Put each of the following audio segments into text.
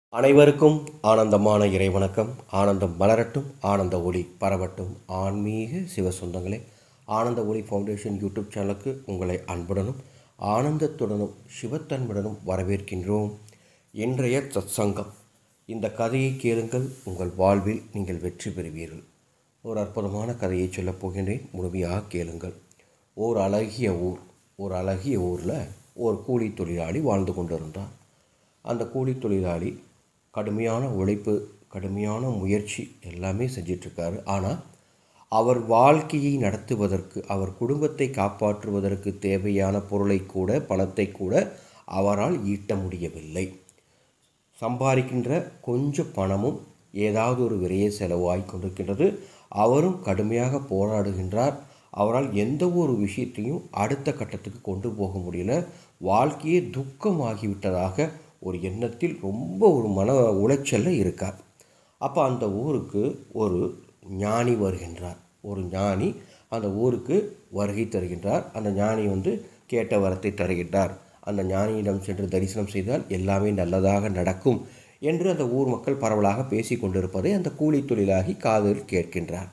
அனைவருக்கும் ஆனந்தமான இறைவணக்கம் ஆனந்தம் மலரட்டும் ஆனந்த ஒளி பரவட்டும் ஆன்மீக சிவ சொந்தங்களே ஆனந்த ஒளி ஃபவுண்டேஷன் யூடியூப் சேனலுக்கு உங்களை அன்புடனும் ஆனந்தத்துடனும் சிவத்தன்முடனும் வரவேற்கின்றோம் இன்றைய சத்சங்கம் இந்த கதையை கேளுங்கள் உங்கள் வாழ்வில் நீங்கள் வெற்றி பெறுவீர்கள் ஒரு அற்புதமான கதையை சொல்லப் போகின்றேன் முழுமையாக கேளுங்கள் ஓர் அழகிய ஊர் ஒரு அழகிய ஊரில் ஒரு கூலி தொழிலாளி வாழ்ந்து கொண்டிருந்தார் அந்த கூலி தொழிலாளி கடுமையான உழைப்பு கடுமையான முயற்சி எல்லாமே செஞ்சிட்ருக்காரு ஆனால் அவர் வாழ்க்கையை நடத்துவதற்கு அவர் குடும்பத்தை காப்பாற்றுவதற்கு தேவையான பொருளை கூட பணத்தை கூட அவரால் ஈட்ட முடியவில்லை சம்பாதிக்கின்ற கொஞ்சம் பணமும் ஏதாவது ஒரு விரைய செலவாகி கொண்டிருக்கின்றது அவரும் கடுமையாக போராடுகின்றார் அவரால் எந்த ஒரு விஷயத்தையும் அடுத்த கட்டத்துக்கு கொண்டு போக முடியல வாழ்க்கையே துக்கமாகிவிட்டதாக ஒரு எண்ணத்தில் ரொம்ப ஒரு மன உளைச்சலில் இருக்கார் அப்போ அந்த ஊருக்கு ஒரு ஞானி வருகின்றார் ஒரு ஞானி அந்த ஊருக்கு வருகை தருகின்றார் அந்த ஞானி வந்து கேட்ட வரத்தை தருகின்றார் அந்த ஞானியிடம் சென்று தரிசனம் செய்தால் எல்லாமே நல்லதாக நடக்கும் என்று அந்த ஊர் மக்கள் பரவலாக பேசி கொண்டிருப்பதை அந்த கூலி தொழிலாகி காதில் கேட்கின்றார்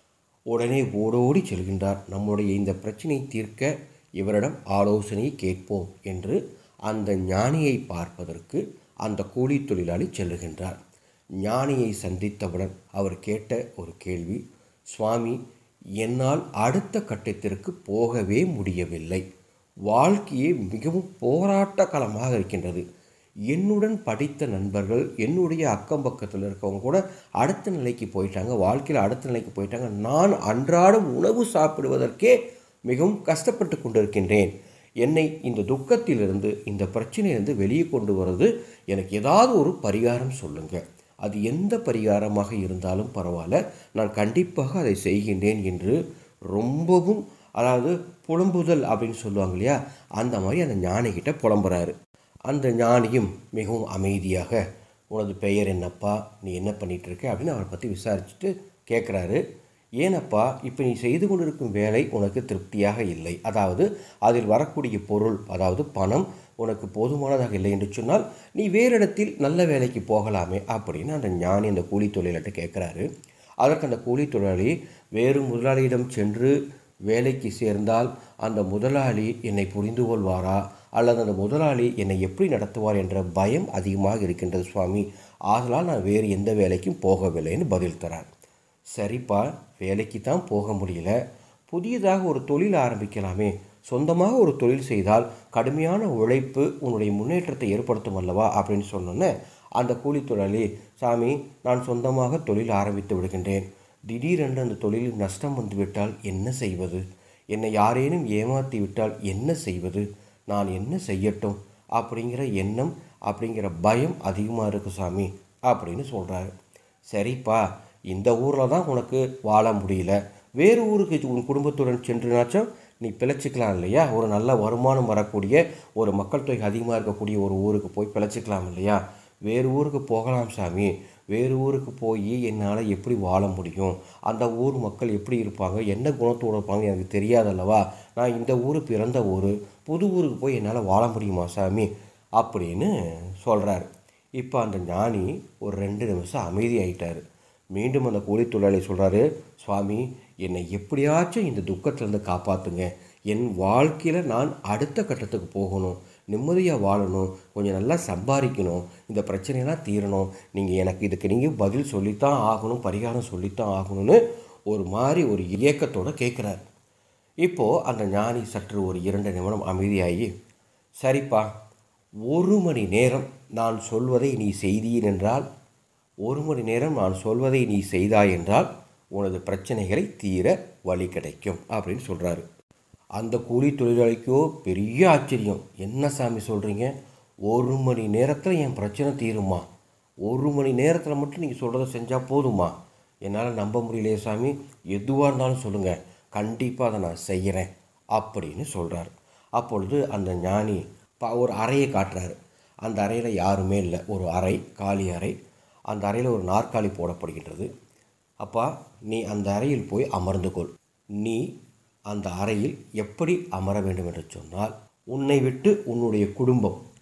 உடனே ஓடோடி செல்கின்றார் நம்முடைய இந்த பிரச்சனை தீர்க்க இவரிடம் ஆலோசனை கேட்போம் என்று அந்த ஞானியை பார்ப்பதற்கு அந்த கூலி தொழிலாளி செல்லுகின்றார் ஞானியை சந்தித்தவுடன் அவர் கேட்ட ஒரு கேள்வி சுவாமி என்னால் அடுத்த கட்டத்திற்கு போகவே முடியவில்லை வாழ்க்கையே மிகவும் போராட்ட களமாக இருக்கின்றது என்னுடன் படித்த நண்பர்கள் என்னுடைய அக்கம் பக்கத்தில் இருக்கவங்க கூட அடுத்த நிலைக்கு போயிட்டாங்க வாழ்க்கையில் அடுத்த நிலைக்கு போயிட்டாங்க நான் அன்றாடம் உணவு சாப்பிடுவதற்கே மிகவும் கஷ்டப்பட்டு கொண்டிருக்கின்றேன் என்னை இந்த துக்கத்திலிருந்து இந்த பிரச்சனையிலிருந்து வெளியே கொண்டு வர்றது எனக்கு ஏதாவது ஒரு பரிகாரம் சொல்லுங்கள் அது எந்த பரிகாரமாக இருந்தாலும் பரவாயில்ல நான் கண்டிப்பாக அதை செய்கின்றேன் என்று ரொம்பவும் அதாவது புலம்புதல் அப்படின்னு சொல்லுவாங்க இல்லையா அந்த மாதிரி அந்த ஞானிகிட்ட புலம்புறாரு அந்த ஞானியும் மிகவும் அமைதியாக உனது பெயர் என்னப்பா நீ என்ன பண்ணிகிட்டு இருக்க அப்படின்னு அவரை பற்றி விசாரிச்சுட்டு கேட்குறாரு ஏனப்பா இப்போ நீ செய்து கொண்டிருக்கும் வேலை உனக்கு திருப்தியாக இல்லை அதாவது அதில் வரக்கூடிய பொருள் அதாவது பணம் உனக்கு போதுமானதாக இல்லை என்று சொன்னால் நீ வேறு இடத்தில் நல்ல வேலைக்கு போகலாமே அப்படின்னு அந்த ஞானி அந்த கூலி தொழிலாளிகிட்ட கேட்குறாரு அதற்கு அந்த கூலி தொழிலாளி வேறு முதலாளியிடம் சென்று வேலைக்கு சேர்ந்தால் அந்த முதலாளி என்னை புரிந்து கொள்வாரா அல்லது அந்த முதலாளி என்னை எப்படி நடத்துவார் என்ற பயம் அதிகமாக இருக்கின்றது சுவாமி ஆதலால் நான் வேறு எந்த வேலைக்கும் போகவில்லைன்னு பதில் தரார் சரிப்பா வேலைக்கு தான் போக முடியல புதியதாக ஒரு தொழில் ஆரம்பிக்கலாமே சொந்தமாக ஒரு தொழில் செய்தால் கடுமையான உழைப்பு உன்னுடைய முன்னேற்றத்தை ஏற்படுத்தும் அல்லவா அப்படின்னு சொன்னோன்னே அந்த கூலி தொழிலாளி சாமி நான் சொந்தமாக தொழில் ஆரம்பித்து விடுகின்றேன் திடீரென்று அந்த தொழிலில் நஷ்டம் வந்துவிட்டால் என்ன செய்வது என்னை யாரேனும் ஏமாற்றி விட்டால் என்ன செய்வது நான் என்ன செய்யட்டும் அப்படிங்கிற எண்ணம் அப்படிங்கிற பயம் அதிகமாக இருக்கு சாமி அப்படின்னு சொல்கிறாரு சரிப்பா இந்த ஊரில் தான் உனக்கு வாழ முடியல வேறு ஊருக்கு உன் குடும்பத்துடன் சென்றுனாச்சும் நீ பிழைச்சிக்கலாம் இல்லையா ஒரு நல்ல வருமானம் வரக்கூடிய ஒரு மக்கள் தொகை அதிகமாக இருக்கக்கூடிய ஒரு ஊருக்கு போய் பிழைச்சிக்கலாம் இல்லையா வேறு ஊருக்கு போகலாம் சாமி வேறு ஊருக்கு போய் என்னால் எப்படி வாழ முடியும் அந்த ஊர் மக்கள் எப்படி இருப்பாங்க என்ன குணத்தோடு இருப்பாங்க எனக்கு தெரியாதல்லவா நான் இந்த ஊர் பிறந்த ஊர் புது ஊருக்கு போய் என்னால் வாழ முடியுமா சாமி அப்படின்னு சொல்கிறாரு இப்போ அந்த ஞானி ஒரு ரெண்டு நிமிஷம் அமைதி ஆகிட்டார் மீண்டும் அந்த கூலி தொழிலாளி சொல்கிறாரு சுவாமி என்னை எப்படியாச்சும் இந்த துக்கத்திலேருந்து காப்பாற்றுங்க என் வாழ்க்கையில் நான் அடுத்த கட்டத்துக்கு போகணும் நிம்மதியாக வாழணும் கொஞ்சம் நல்லா சம்பாதிக்கணும் இந்த பிரச்சனையெல்லாம் தீரணும் நீங்கள் எனக்கு இதுக்கு நீங்கள் பதில் சொல்லித்தான் ஆகணும் பரிகாரம் சொல்லித்தான் ஆகணும்னு ஒரு மாதிரி ஒரு இயக்கத்தோடு கேட்குறாரு இப்போது அந்த ஞானி சற்று ஒரு இரண்டு நிமிடம் அமைதியாகி சரிப்பா ஒரு மணி நேரம் நான் சொல்வதை நீ செய்தீர் என்றால் ஒரு மணி நேரம் நான் சொல்வதை நீ செய்தாய் என்றால் உனது பிரச்சனைகளை தீர வழி கிடைக்கும் அப்படின்னு சொல்கிறாரு அந்த கூலி தொழிலாளிக்கோ பெரிய ஆச்சரியம் என்ன சாமி சொல்கிறீங்க ஒரு மணி நேரத்தில் என் பிரச்சனை தீருமா ஒரு மணி நேரத்தில் மட்டும் நீங்கள் சொல்கிறத செஞ்சால் போதுமா என்னால் நம்ப முடியலையே சாமி எதுவாக இருந்தாலும் சொல்லுங்கள் கண்டிப்பாக அதை நான் செய்கிறேன் அப்படின்னு சொல்கிறார் அப்பொழுது அந்த ஞானி பா ஒரு அறையை காட்டுறாரு அந்த அறையில் யாருமே இல்லை ஒரு அறை காலி அறை அந்த அறையில் ஒரு நாற்காலி போடப்படுகின்றது அப்பா நீ அந்த அறையில் போய் அமர்ந்து கொள் நீ அந்த அறையில் எப்படி அமர வேண்டும் என்று சொன்னால் உன்னை விட்டு உன்னுடைய குடும்பம்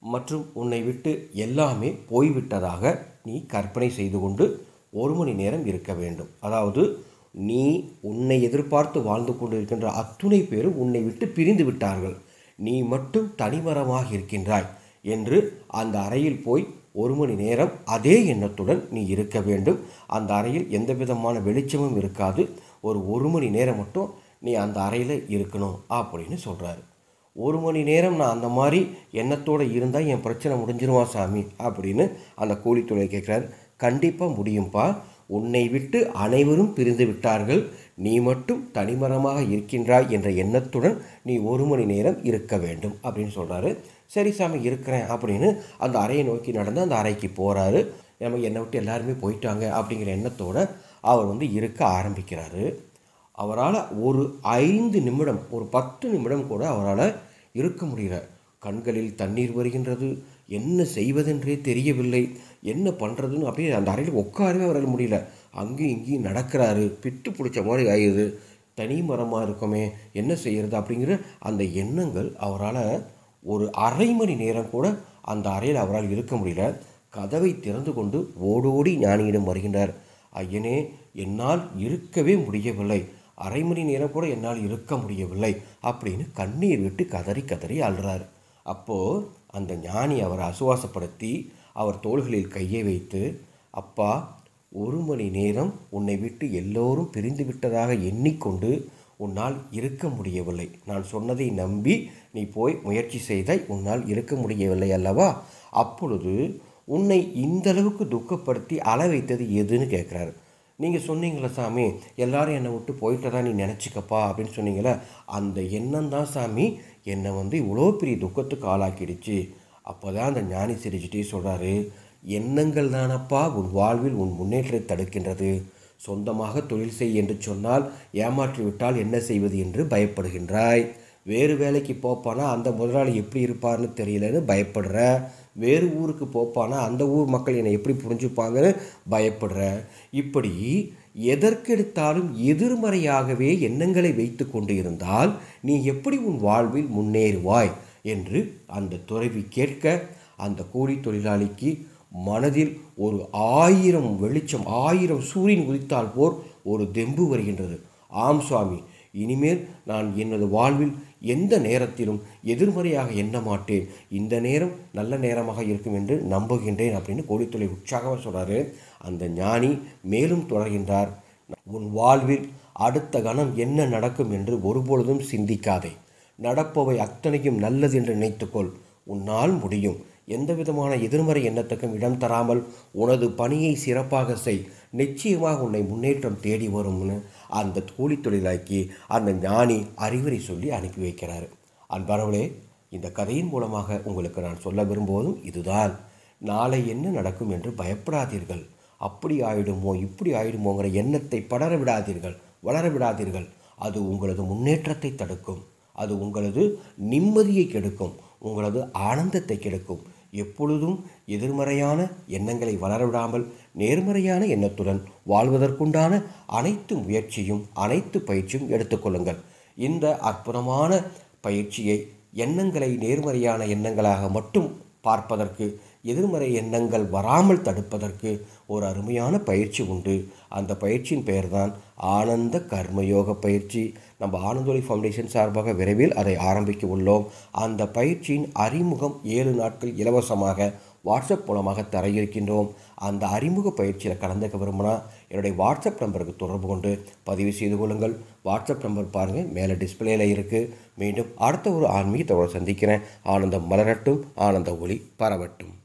மற்றும் உன்னை விட்டு எல்லாமே போய்விட்டதாக நீ கற்பனை செய்து கொண்டு ஒரு மணி நேரம் இருக்க வேண்டும் அதாவது நீ உன்னை எதிர்பார்த்து வாழ்ந்து கொண்டிருக்கின்ற அத்துணை பேரும் உன்னை விட்டு பிரிந்து விட்டார்கள் நீ மட்டும் தனிமரமாக இருக்கின்றாய் என்று அந்த அறையில் போய் ஒரு மணி நேரம் அதே எண்ணத்துடன் நீ இருக்க வேண்டும் அந்த அறையில் எந்த விதமான வெளிச்சமும் இருக்காது ஒரு ஒரு மணி நேரம் மட்டும் நீ அந்த அறையில் இருக்கணும் அப்படின்னு சொல்கிறாரு ஒரு மணி நேரம் நான் அந்த மாதிரி எண்ணத்தோடு இருந்தால் என் பிரச்சனை முடிஞ்சிருமா சாமி அப்படின்னு அந்த கூலித்துறை கேட்குறாரு கண்டிப்பாக முடியும்ப்பா உன்னை விட்டு அனைவரும் பிரிந்து விட்டார்கள் நீ மட்டும் தனிமரமாக இருக்கின்றாய் என்ற எண்ணத்துடன் நீ ஒரு மணி நேரம் இருக்க வேண்டும் அப்படின்னு சொல்கிறாரு சரி சாமி இருக்கிறேன் அப்படின்னு அந்த அறையை நோக்கி நடந்து அந்த அறைக்கு போகிறாரு நம்ம என்னை விட்டு எல்லாருமே போயிட்டாங்க அப்படிங்கிற எண்ணத்தோடு அவர் வந்து இருக்க ஆரம்பிக்கிறாரு அவரால் ஒரு ஐந்து நிமிடம் ஒரு பத்து நிமிடம் கூட அவரால் இருக்க முடியல கண்களில் தண்ணீர் வருகின்றது என்ன செய்வதென்றே தெரியவில்லை என்ன பண்ணுறதுன்னு அப்படியே அந்த அறையில் உட்காரவே அவரால் முடியல அங்கேயும் இங்கேயும் நடக்கிறாரு பித்து பிடிச்ச மாதிரி ஆயிடுது தனி மரமாக இருக்கோமே என்ன செய்கிறது அப்படிங்கிற அந்த எண்ணங்கள் அவரால் ஒரு அரை மணி நேரம் கூட அந்த அறையில் அவரால் இருக்க முடியல கதவை திறந்து கொண்டு ஓடோடி ஞானியிடம் வருகின்றார் ஐயனே என்னால் இருக்கவே முடியவில்லை அரை மணி நேரம் கூட என்னால் இருக்க முடியவில்லை அப்படின்னு கண்ணீர் விட்டு கதறி கதறி அழுறார் அப்போது அந்த ஞானி அவரை அசுவாசப்படுத்தி அவர் தோள்களில் கையை வைத்து அப்பா ஒரு மணி நேரம் உன்னை விட்டு எல்லோரும் பிரிந்து விட்டதாக எண்ணிக்கொண்டு உன்னால் இருக்க முடியவில்லை நான் சொன்னதை நம்பி நீ போய் முயற்சி செய்தாய் உன்னால் இருக்க முடியவில்லை அல்லவா அப்பொழுது உன்னை இந்த அளவுக்கு துக்கப்படுத்தி அள வைத்தது எதுன்னு கேட்குறாரு நீங்கள் சொன்னீங்களே சாமி எல்லாரும் என்னை விட்டு போயிட்டதா நீ நினச்சிக்கப்பா அப்படின்னு சொன்னீங்களே அந்த எண்ணம் தான் சாமி என்னை வந்து இவ்வளோ பெரிய துக்கத்துக்கு ஆளாக்கிடுச்சு அப்போ தான் அந்த ஞானி சிரிச்சிட்டே சொல்கிறாரு எண்ணங்கள் தானப்பா உன் வாழ்வில் உன் முன்னேற்றத்தை தடுக்கின்றது சொந்தமாக தொழில் செய் என்று சொன்னால் ஏமாற்றி விட்டால் என்ன செய்வது என்று பயப்படுகின்றாய் வேறு வேலைக்கு போப்பானா அந்த முதலாளி எப்படி இருப்பார்னு தெரியலன்னு பயப்படுற வேறு ஊருக்கு போப்பானா அந்த ஊர் மக்கள் என்னை எப்படி புரிஞ்சுப்பாங்கன்னு பயப்படுற இப்படி எதற்கெடுத்தாலும் எதிர்மறையாகவே எண்ணங்களை வைத்து கொண்டு இருந்தால் நீ எப்படி உன் வாழ்வில் முன்னேறுவாய் என்று அந்த துறவி கேட்க அந்த கூலி தொழிலாளிக்கு மனதில் ஒரு ஆயிரம் வெளிச்சம் ஆயிரம் சூரியன் உதித்தால் போர் ஒரு தெம்பு வருகின்றது ஆம் சுவாமி இனிமேல் நான் எனது வாழ்வில் எந்த நேரத்திலும் எதிர்மறையாக எண்ண மாட்டேன் இந்த நேரம் நல்ல நேரமாக இருக்கும் என்று நம்புகின்றேன் அப்படின்னு கோடித்தொலை உற்சாகமாக சொல்கிறாரு அந்த ஞானி மேலும் தொடர்கின்றார் உன் வாழ்வில் அடுத்த கணம் என்ன நடக்கும் என்று ஒருபொழுதும் சிந்திக்காதே நடப்பவை அத்தனையும் நல்லது என்று நினைத்துக்கொள் உன்னால் முடியும் எந்த விதமான எதிர்மறை எண்ணத்துக்கும் இடம் தராமல் உனது பணியை சிறப்பாக செய் நிச்சயமாக உன்னை முன்னேற்றம் தேடி வரும்னு அந்த கூலி தொழிலாக்கி அந்த ஞானி அறிவுரை சொல்லி அனுப்பி வைக்கிறாரு அன்பரவளே இந்த கதையின் மூலமாக உங்களுக்கு நான் சொல்ல விரும்புவதும் இதுதான் நாளை என்ன நடக்கும் என்று பயப்படாதீர்கள் அப்படி ஆயிடுமோ இப்படி ஆயிடுமோங்கிற எண்ணத்தை படர விடாதீர்கள் வளர விடாதீர்கள் அது உங்களது முன்னேற்றத்தை தடுக்கும் அது உங்களது நிம்மதியை கெடுக்கும் உங்களது ஆனந்தத்தை கெடுக்கும் எப்பொழுதும் எதிர்மறையான எண்ணங்களை வளரவிடாமல் நேர்மறையான எண்ணத்துடன் வாழ்வதற்குண்டான அனைத்து முயற்சியும் அனைத்து பயிற்சியும் எடுத்துக்கொள்ளுங்கள் இந்த அற்புதமான பயிற்சியை எண்ணங்களை நேர்மறையான எண்ணங்களாக மட்டும் பார்ப்பதற்கு எதிர்மறை எண்ணங்கள் வராமல் தடுப்பதற்கு ஒரு அருமையான பயிற்சி உண்டு அந்த பயிற்சியின் பெயர்தான் ஆனந்த கர்மயோக பயிற்சி நம்ம ஆனந்தொலி ஃபவுண்டேஷன் சார்பாக விரைவில் அதை ஆரம்பிக்க உள்ளோம் அந்த பயிற்சியின் அறிமுகம் ஏழு நாட்கள் இலவசமாக வாட்ஸ்அப் மூலமாக தர இருக்கின்றோம் அந்த அறிமுக பயிற்சியில் கலந்துக்க விரும்பினா என்னுடைய வாட்ஸ்அப் நம்பருக்கு தொடர்பு கொண்டு பதிவு செய்து கொள்ளுங்கள் வாட்ஸ்அப் நம்பர் பாருங்கள் மேலே டிஸ்பிளேல இருக்குது மீண்டும் அடுத்த ஒரு ஆன்மீகத்தோடு சந்திக்கிறேன் ஆனந்தம் மலரட்டும் ஆனந்த ஒளி பரவட்டும்